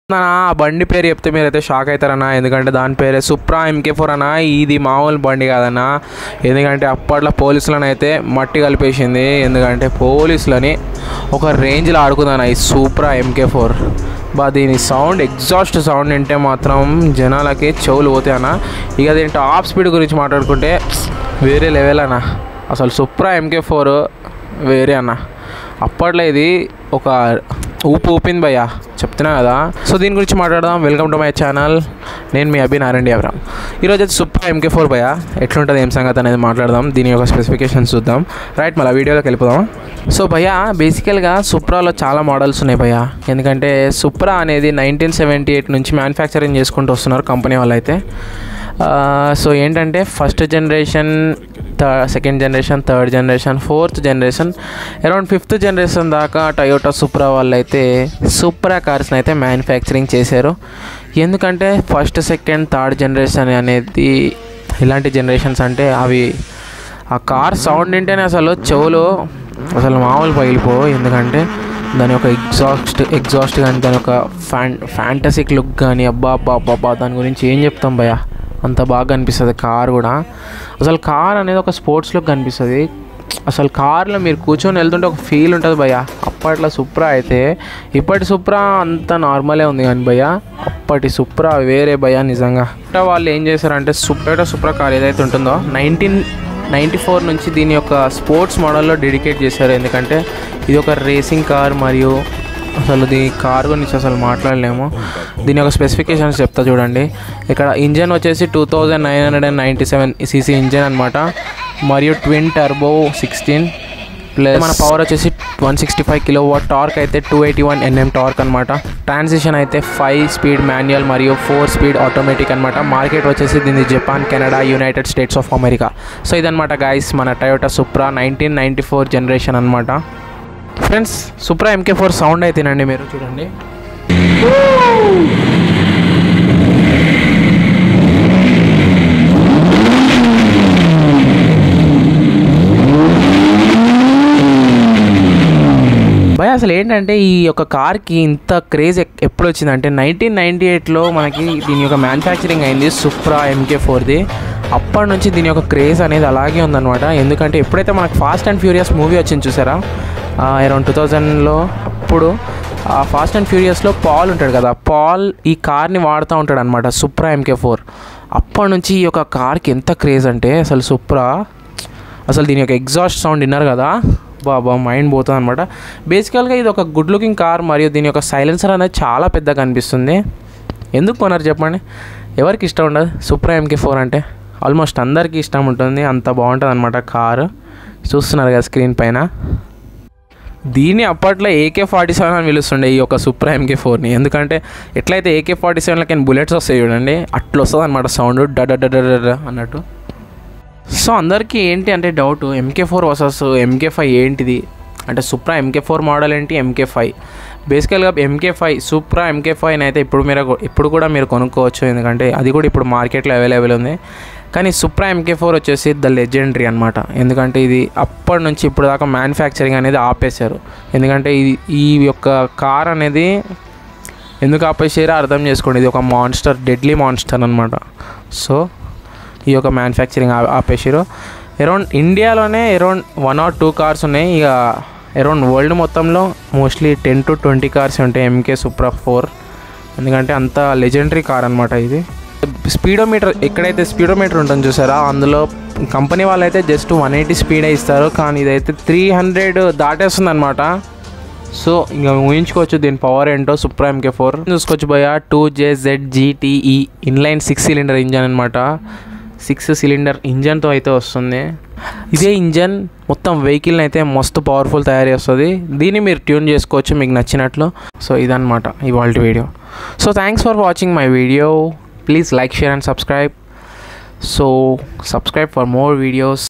నా ఆ బండి పేరు చెప్తే మీరైతే షాక్ అవుతారన్నా ఎందుకంటే దాని పేరే సుప్రా ఎంకే ఫోర్ అన్న ఇది మామూలు బండి కాదన్నా ఎందుకంటే అప్పట్లో పోలీసులను అయితే మట్టి కలిపేసింది ఎందుకంటే పోలీసులని ఒక రేంజ్లో ఆడుకుందన్న ఈ సూప్రా ఎంకే ఫోర్ బా దీని సౌండ్ ఎగ్జాస్ట్ సౌండ్ వింటే మాత్రం జనాలకి చెవులు పోతాయి అన్న ఇక దీని టాప్ స్పీడ్ గురించి మాట్లాడుకుంటే వేరే లెవెల్ అన్న అసలు సుప్రా ఎంకే ఫోర్ వేరే అన్న అప్పట్లో ఇది ఒక ఊపు ఊపింది భయ్యా చెప్తున్నా కదా సో దీని గురించి మాట్లాడదాం వెల్కమ్ టు మై ఛానల్ నేను మీ అభి నారాయణ అబ్రామ్ ఈరోజు అయితే సూపర్ ఎంకే ఫోర్ భయ్యా ఎట్లుంటుంది ఏం సంగతి అనేది మాట్లాడదాం దీని యొక్క స్పెసిఫికేషన్స్ చూద్దాం రైట్ మళ్ళీ వీడియోలోకి వెళ్ళిపోదాం సో భయ్యా బేసికల్గా సుప్రాలో చాలా మోడల్స్ ఉన్నాయి భయ్యా ఎందుకంటే సుప్రా అనేది నైన్టీన్ సెవెంటీ ఎయిట్ నుంచి మ్యానుఫ్యాక్చరింగ్ చేసుకుంటూ వస్తున్నారు కంపెనీ వాళ్ళు అయితే సో ఏంటంటే first generation second generation third generation fourth generation around fifth generation దాకా టయోటా సూప్రా వాళ్ళు అయితే సూప్రా కార్స్ని అయితే మ్యానుఫ్యాక్చరింగ్ చేశారు ఎందుకంటే ఫస్ట్ సెకండ్ థర్డ్ జనరేషన్ అనేది ఇలాంటి జనరేషన్స్ అంటే అవి ఆ కార్ సౌండ్ వింటేనే అసలు చెవులు అసలు మామూలు పగిలిపో ఎందుకంటే దాని యొక్క ఎగ్జాస్ట్ ఎగ్జాస్ట్ కానీ దాని యొక్క ఫ్యాన్ ఫ్యాంటసిక్ లుక్ కానీ అబ్బా అబ్బా అబ్బా అబ్బా దాని గురించి ఏం చెప్తాం భయ అంత బాగా అనిపిస్తుంది కార్ కూడా అసలు కార్ అనేది ఒక స్పోర్ట్స్ లుక్ కనిపిస్తుంది అసలు కార్లో మీరు కూర్చొని వెళ్తుంటే ఒక ఫీల్ ఉంటుంది భయ్య అప్పట్లో సుప్రా అయితే ఇప్పటి సుప్రా అంత నార్మలే ఉంది కానీ భయ్య అప్పటి సుప్రా వేరే భయ్య నిజంగా అంటే వాళ్ళు ఏం చేశారంటే సుప్రేటో సుప్రా కార్ ఏదైతే ఉంటుందో నైన్టీన్ నైంటీ ఫోర్ నుంచి దీని యొక్క స్పోర్ట్స్ మోడల్లో డెడికేట్ చేశారు ఎందుకంటే ఇది ఒక రేసింగ్ కార్ మరియు అసలు దీని కార్ గురించి అసలు మాట్లాడలేము దీని యొక్క స్పెసిఫికేషన్స్ చెప్తా చూడండి ఇక్కడ ఇంజన్ వచ్చేసి two thousand nine hundred and ninety seven CC engine అనమాట మరియు ట్విన్ టర్బో సిక్స్టీన్ ప్లస్ మన పవర్ వచ్చేసి one sixty five kilo watt torque అయితే two eighty one NM torque అనమాట ట్రాన్సిషన్ అయితే ఫైవ్ స్పీడ్ మాన్యువల్ మరియు ఫోర్ స్పీడ్ ఆటోమేటిక్ అనమాట market వచ్చేసి దీన్ని Japan Canada United States of America so ఇదనమాట గాయస్ మన Toyota Supra nineteen ninety four generation అనమాట friends Supra MK four sound అయితేనండి మీరు చూడండి భయ అసలు ఏంటంటే ఈ యొక్క కార్కి ఇంత క్రేజ్ ఎక్- ఎప్పుడు వచ్చిందంటే నైన్టీన్ నైంటీ ఎయిట్లో మనకి దీని యొక్క మ్యానుఫ్యాక్చరింగ్ అయింది సుప్రా ఎంకే ఫోర్ది అప్పటి నుంచి దీని యొక్క క్రేజ్ అనేది అలాగే ఉందన్నమాట ఎందుకంటే ఎప్పుడైతే మనకు ఫాస్ట్ అండ్ ఫ్యూరియస్ మూవీ వచ్చింది చూసారా అరౌండ్ టూ థౌజండ్లో అప్పుడు ఆ ఫాస్ట్ అండ్ ఫ్యూరియస్లో పాల్ ఉంటాడు కదా పాల్ ఈ కార్ని వాడుతూ ఉంటాడు అనమాట సుప్రా ఎంకే ఫోర్ అప్పటి నుంచి ఈ యొక్క కార్కి ఎంత క్రేజ్ అంటే అసలు సుప్రా అసలు దీని యొక్క ఎగ్జాస్ట్ సౌండ్ విన్నారు కదా బాబా మైండ్ పోతుంది అనమాట బేసికల్గా ఇది ఒక గుడ్ లుకింగ్ కార్ మరియు దీని యొక్క సైలెన్సర్ అనేది చాలా పెద్దగా అనిపిస్తుంది ఎందుకు కొన్నారు చెప్పండి ఎవరికి ఇష్టం ఉండదు సూపర్ ఎంకే ఫోర్ అంటే ఆల్మోస్ట్ అందరికీ ఇష్టం ఉంటుంది అంత బాగుంటుంది అనమాట కారు చూస్తున్నారు కదా స్క్రీన్ పైన దీన్ని అప్పట్లో ఏకే ఫార్టీ సెవెన్ అని పిలుస్తుండే ఈ యొక్క సూపర్ ఎంకే ఫోర్ని ఎందుకంటే ఎట్లయితే ఏకే ఫార్టీ సెవెన్లకి బుల్లెట్స్ వస్తాయి చూడండి అట్లా వస్తుంది అనమాట సౌండ్ డడ డడ డడ అన్నట్టు సో అందరికీ ఏంటి అంటే doubt MK four versus MK five ఏంటిది అంటే సుప్రా ఎంకే ఫోర్ మోడల్ ఏంటి ఎంకే ఫైవ్ బేసికల్గా MK five Supra MK five అయితే ఇప్పుడు మీరు ఇప్పుడు కూడా మీరు కొనుక్కోవచ్చు ఎందుకంటే అది కూడా ఇప్పుడు మార్కెట్లో అవైలబుల్ ఉంది కానీ సుప్రా ఎంకే ఫోర్ వచ్చేసి ద లెజెండరీ అనమాట ఎందుకంటే ఇది అప్పటి నుంచి ఇప్పుడు దాకా మ్యానుఫ్యాక్చరింగ్ అనేది ఆపేశారు ఎందుకంటే ఇది ఈ యొక్క కార్ అనేది ఎందుకు ఆపేసారో అర్థం చేసుకోండి ఇది ఒక మాన్స్టర్ డెడ్లీ మాన్స్టర్ అనమాట సో ఈ యొక్క మ్యానుఫ్యాక్చరింగ్ ఆపేసారు అరౌండ్ ఇండియాలోనే around one or two cars ఉన్నాయి ఇక అరౌండ్ వరల్డ్ మొత్తంలో mostly ten to twenty cars ఉంటాయి ఎంకే సూప్రా ఫోర్ ఎందుకంటే అంత లెజెండరీ కార్ అనమాట ఇది స్పీడోమీటర్ ఎక్కడైతే స్పీడోమీటర్ ఉంటుందో చూసారా అందులో కంపెనీ వాళ్ళైతే జస్ట్ వన్ ఎయిటీ స్పీడే ఇస్తారు కానీ ఇదైతే త్రీ హండ్రెడ్ దాటేస్తుంది అనమాట సో ఇంకా ఊహించుకోవచ్చు దీని పవర్ ఏంటో సూప్రా ఎంకే ఫోర్ చూసుకోవచ్చు భయ two JZ GTE inline six cylinder engine అనమాట సిక్స్ సిలిండర్ ఇంజన్తో అయితే వస్తుంది ఇదే ఇంజన్ మొత్తం వెహికల్ని అయితే మస్తు పవర్ఫుల్ తయారు చేస్తుంది దీన్ని మీరు ట్యూన్ చేసుకోవచ్చు మీకు నచ్చినట్లు సో ఇదన్నమాట ఇవాళ video so thanks for watching my video please like share and subscribe so subscribe for more videos